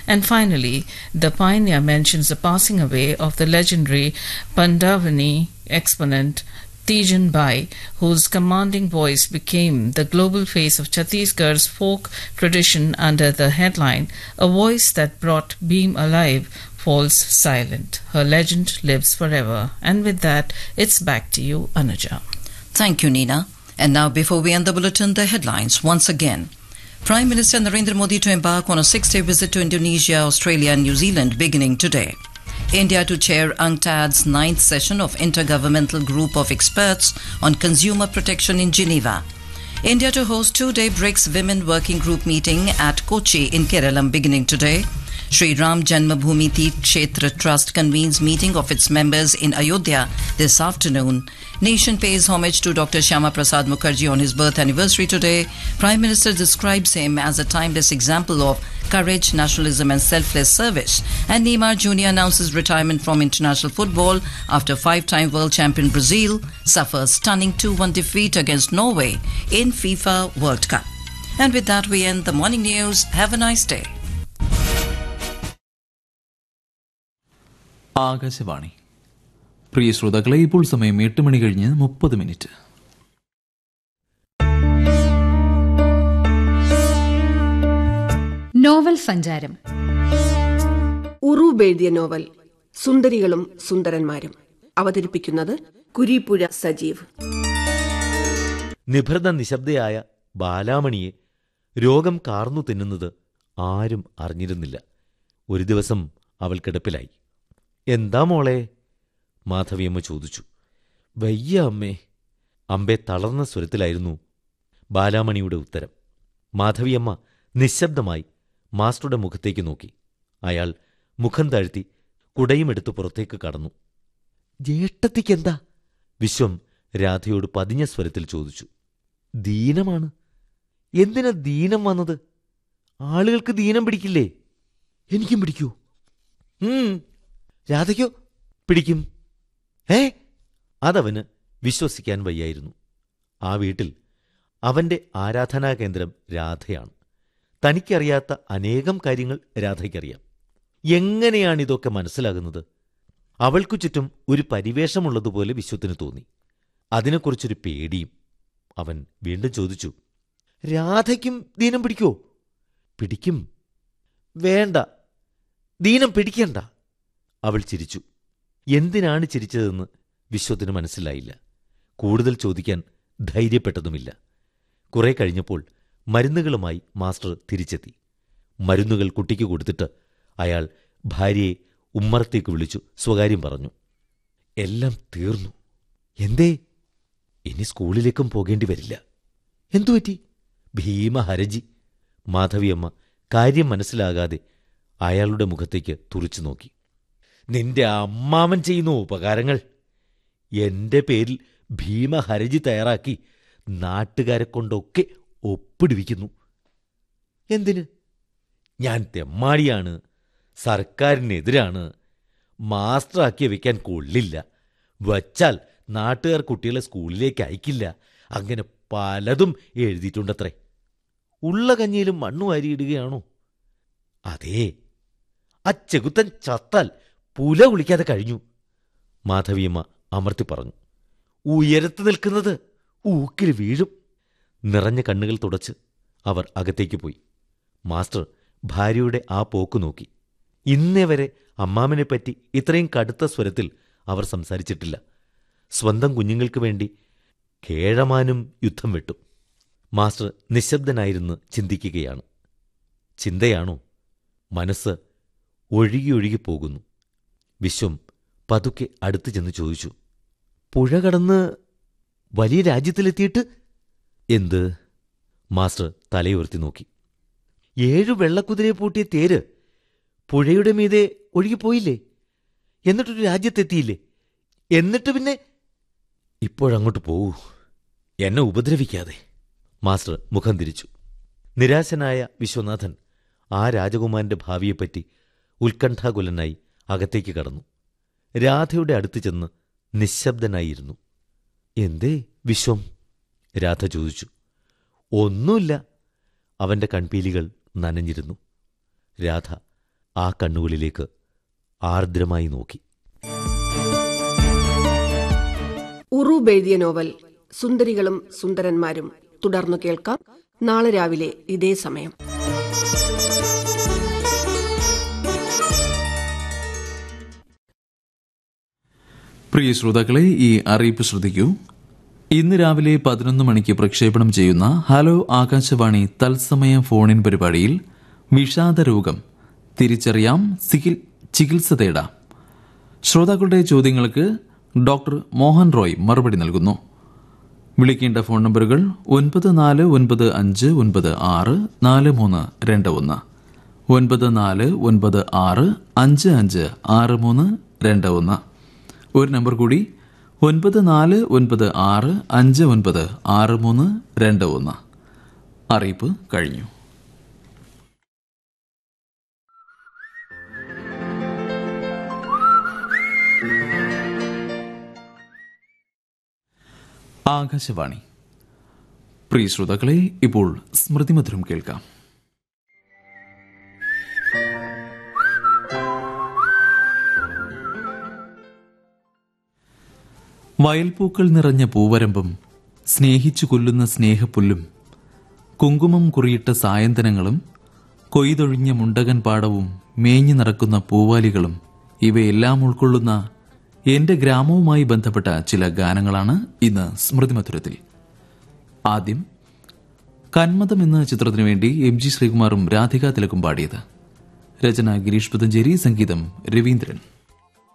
And finally, the pioneer mentions the passing away of the legendary Pandavani exponent Tijan Bai, whose commanding voice became the global face of Chhattisgarh's folk tradition under the headline A Voice That Brought Beam Alive Falls Silent. Her legend lives forever. And with that, it's back to you, Anuja. Thank you, Nina. And now, before we end the bulletin, the headlines once again. Prime Minister Narendra Modi to embark on a six day visit to Indonesia, Australia, and New Zealand beginning today. India to chair UNCTAD's ninth session of Intergovernmental Group of Experts on Consumer Protection in Geneva. India to host two day BRICS Women Working Group meeting at Kochi in Kerala beginning today. Sri Ram Janmabhoomi Teerth Kshetra Trust convenes meeting of its members in Ayodhya this afternoon. Nation pays homage to Dr. Shyama Prasad Mukherjee on his birth anniversary today. Prime Minister describes him as a timeless example of courage, nationalism and selfless service. And Neymar Jr. announces retirement from international football after five-time world champion Brazil suffers stunning 2-1 defeat against Norway in FIFA World Cup. And with that we end the morning news. Have a nice day. Akashvani പ്രിയ ശ്രോതാക്കളെ ഇപ്പോൾ സമയം എട്ട് മണി കഴിഞ്ഞ് മുപ്പത് minute novel സഞ്ചാരം ഉറൂബ് എഴുതിയ novel സുന്ദരികളും സുന്ദരന്മാരും അവതരിപ്പിക്കുന്നത് കുരീപ്പുഴ സജീവ് നിഭൃത നിശബ്ദയായ ബാലാമണിയെ രോഗം കാർന്നു തിന്നുന്നത് ആരും അറിഞ്ഞിരുന്നില്ല ഒരു ദിവസം അവൾ കിടപ്പിലായി എന്താ മോളെ മാധവിയമ്മ ചോദിച്ചു വയ്യ അമ്മേ അമ്പെ തളർന്ന സ്വരത്തിലായിരുന്നു ബാലാമണിയുടെ ഉത്തരം മാധവിയമ്മ നിശബ്ദമായി മാസ്റ്ററുടെ മുഖത്തേക്ക് നോക്കി അയാൾ മുഖം താഴ്ത്തി കുടയുമെടുത്ത് പുറത്തേക്ക് കടന്നു ജ്യേഷ്ഠത്തിക്കെന്താ വിശ്വം രാധയോട് പതിഞ്ഞ സ്വരത്തിൽ ചോദിച്ചു ദീനമാണ് എന്തിനാ ദീനം വന്നത് ആളുകൾക്ക് ദീനം പിടിക്കില്ലേ എനിക്കും പിടിക്കൂ ഉം രാധയ്ക്കോ പിടിക്കും ഏ അതവന് വിശ്വസിക്കാൻ വയ്യായിരുന്നു ആ വീട്ടിൽ അവന്റെ ആരാധനാ കേന്ദ്രം രാധയാണ് തനിക്കറിയാത്ത അനേകം കാര്യങ്ങൾ രാധയ്ക്കറിയാം എങ്ങനെയാണിതൊക്കെ മനസ്സിലാകുന്നത് അവൾക്കു ചുറ്റും ഒരു പരിവേഷമുള്ളതുപോലെ വിശ്വത്തിന് തോന്നി അതിനെക്കുറിച്ചൊരു പേടിയും അവൻ വീണ്ടും ചോദിച്ചു രാധയ്ക്കും ദീനം പിടിക്കോ പിടിക്കും വേണ്ട ദീനം പിടിക്കണ്ട അവൾ ചിരിച്ചു എന്തിനാണ് ചിരിച്ചതെന്ന് വിശ്വത്തിന് മനസ്സിലായില്ല കൂടുതൽ ചോദിക്കാൻ ധൈര്യപ്പെട്ടതുമില്ല കുറെ കഴിഞ്ഞപ്പോൾ മരുന്നുകളുമായി മാസ്റ്റർ തിരിച്ചെത്തി മരുന്നുകൾ കുട്ടിക്ക് കൊടുത്തിട്ട് അയാൾ ഭാര്യയെ ഉമ്മറത്തേക്ക് വിളിച്ചു സ്വകാര്യം പറഞ്ഞു എല്ലാം തീർന്നു എന്തേ ഇനി സ്കൂളിലേക്കും പോകേണ്ടി വരില്ല എന്തുപറ്റി ഭീമഹരജി മാധവിയമ്മ കാര്യം മനസ്സിലാകാതെ അയാളുടെ മുഖത്തേക്ക് തുറിച്ചു നോക്കി നിന്റെ അമ്മാമൻ ചെയ്യുന്ന ഉപകാരങ്ങൾ എന്റെ പേരിൽ ഭീമഹരജി തയ്യാറാക്കി നാട്ടുകാരെ കൊണ്ടൊക്കെ ഒപ്പിടുവിക്കുന്നു എന്തിന് ഞാൻ തെമ്മാടിയാണ് സർക്കാരിനെതിരാണ് മാസ്റ്ററാക്കി വെക്കാൻ കൊള്ളില്ല വച്ചാൽ നാട്ടുകാർ കുട്ടികളെ സ്കൂളിലേക്ക് അയക്കില്ല അങ്ങനെ പലതും എഴുതിയിട്ടുണ്ടത്രേ ഉള്ള കഞ്ഞിയിലും മണ്ണു വാരിയിടുകയാണോ അതേ ആ ചെകുത്തൻ ചത്താൽ പുല കുളിക്കാതെ കഴിഞ്ഞു മാധവിയമ്മ അമർത്തി പറഞ്ഞു ഉയരത്ത് നിൽക്കുന്നത് ഊക്കിൽ വീഴും നിറഞ്ഞ കണ്ണുകൾ തുടച്ച് അവർ അകത്തേക്ക് പോയി മാസ്റ്റർ ഭാര്യയുടെ ആ പോക്ക് നോക്കി ഇന്നേ വരെ അമ്മാമനെപ്പറ്റി ഇത്രയും കടുത്ത സ്വരത്തിൽ അവർ സംസാരിച്ചിട്ടില്ല സ്വന്തം കുഞ്ഞുങ്ങൾക്ക് വേണ്ടി കേഴമാനും യുദ്ധം വെട്ടു മാസ്റ്റർ നിശബ്ദനായിരുന്ന് ചിന്തിക്കുകയാണ് ചിന്തയാണോ മനസ്സ് ഒഴുകി ഒഴുകി പോകുന്നു വിശ്വം പതുക്കെ അടുത്തു ചെന്ന് ചോദിച്ചു പുഴ കടന്ന് വലിയ രാജ്യത്തിലെത്തിയിട്ട് എന്ത് മാസ്റ്റർ തലയുയർത്തി നോക്കി ഏഴു വെള്ളക്കുതിരയെ പൂട്ടിയ തേര് പുഴയുടെ മീതെ ഒഴുകിപ്പോയില്ലേ എന്നിട്ടൊരു രാജ്യത്തെത്തിയില്ലേ എന്നിട്ട് പിന്നെ ഇപ്പോഴങ്ങോട്ട് പോവൂ എന്നെ ഉപദ്രവിക്കാതെ മാസ്റ്റർ മുഖം തിരിച്ചു നിരാശനായ വിശ്വനാഥൻ ആ രാജകുമാരന്റെ ഭാവിയെപ്പറ്റി ഉത്കണ്ഠാകുലനായി അകത്തേക്ക് കടന്നു രാധയുടെ അടുത്ത് ചെന്ന് നിശബ്ദനായിരുന്നു എന്തേ വിശ്വം രാധ ചോദിച്ചു ഒന്നുമില്ല അവന്റെ കൺപീലികൾ നനഞ്ഞിരുന്നു രാധ ആ കണ്ണുകളിലേക്ക് ആർദ്രമായി നോക്കി ഉറൂബ് എഴുതിയ നോവൽ സുന്ദരികളും സുന്ദരന്മാരും തുടർന്നു കേൾക്കാം നാളെ രാവിലെ ഇതേ സമയം പ്രിയ ശ്രോതാക്കളെ ഈ അറിയിപ്പ് ശ്രദ്ധിക്കൂ ഇന്ന് രാവിലെ പതിനൊന്ന് മണിക്ക് പ്രക്ഷേപണം ചെയ്യുന്ന ഹലോ ആകാശവാണി തത്സമയ ഫോണിൻ പരിപാടിയിൽ വിഷാദ രോഗം തിരിച്ചറിയാം സികിൽ- ചികിത്സ തേടാം ശ്രോതാക്കളുടെ ചോദ്യങ്ങൾക്ക് ഡോക്ടർ മോഹൻ റോയ് മറുപടി നൽകുന്നു വിളിക്കേണ്ട ഫോൺ നമ്പറുകൾ ഒൻപത് നാല് ഒൻപത് അഞ്ച് ഒൻപത് ആറ് നാല് മൂന്ന് രണ്ട് ഒന്ന് ഒൻപത് നാല് ഒൻപത് ആറ് അഞ്ച് അഞ്ച് ആറ് മൂന്ന് രണ്ട് ഒന്ന് ഒരു നമ്പർ കൂടി ഒൻപത് നാല് ഒൻപത് ആറ് അഞ്ച് ഒൻപത് ആറ് മൂന്ന് രണ്ട് ഒന്ന് അറിയിപ്പ് കഴിഞ്ഞു ആകാശവാണി പ്രിയ ശ്രോതാക്കളെ ഇപ്പോൾ സ്മൃതിമധുരം കേൾക്കാം വയൽപ്പൂക്കൾ നിറഞ്ഞ പൂവരമ്പും സ്നേഹിച്ചു കൊല്ലുന്ന സ്നേഹപ്പുല്ലും കുങ്കുമം കുറിയിട്ട സായന്തനങ്ങളും കൊയ്തൊഴിഞ്ഞ മുണ്ടകൻ പാടവും മേഞ്ഞു നടക്കുന്ന പൂവാലികളും ഇവയെല്ലാം ഉൾക്കൊള്ളുന്ന എന്റെ ഗ്രാമവുമായി ബന്ധപ്പെട്ട ചില ഗാനങ്ങളാണ് ഇന്ന് സ്മൃതിമധുരത്തിൽ ആദ്യം കന്മതം എന്ന ചിത്രത്തിനു വേണ്ടി എം ജി ശ്രീകുമാറും രാധിക തിലക്കും പാടിയത് രചന ഗിരീഷ് പുതഞ്ചേരി സംഗീതം രവീന്ദ്രൻ